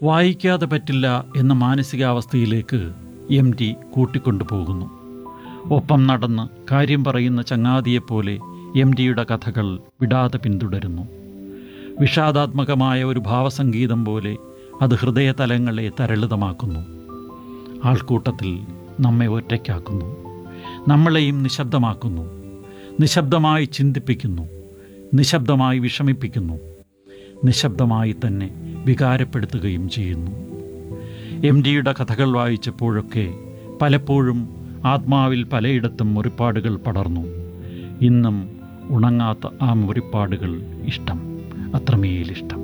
വായിക്കാതെ പറ്റില്ല എന്ന മാനസികാവസ്ഥയിലേക്ക് എം ടി കൂട്ടിക്കൊണ്ടുപോകുന്നു ഒപ്പം നടന്ന് കാര്യം പറയുന്ന ചങ്ങാതിയെപ്പോലെ എം ടിയുടെ കഥകൾ വിടാതെ പിന്തുടരുന്നു വിഷാദാത്മകമായ ഒരു ഭാവസംഗീതം പോലെ അത് ഹൃദയതലങ്ങളെ തരളിതമാക്കുന്നു ആൾക്കൂട്ടത്തിൽ നമ്മെ ഒറ്റയ്ക്കാക്കുന്നു നമ്മളെയും നിശബ്ദമാക്കുന്നു നിശബ്ദമായി ചിന്തിപ്പിക്കുന്നു നിശബ്ദമായി വിഷമിപ്പിക്കുന്നു നിശബ്ദമായി തന്നെ വികാരപ്പെടുത്തുകയും ചെയ്യുന്നു എം ഡിയുടെ കഥകൾ വായിച്ചപ്പോഴൊക്കെ പലപ്പോഴും ആത്മാവിൽ പലയിടത്തും മുറിപ്പാടുകൾ പടർന്നു ഇന്നും ഉണങ്ങാത്ത ആ മുറിപ്പാടുകൾ ഇഷ്ടം അത്രമേലിഷ്ടം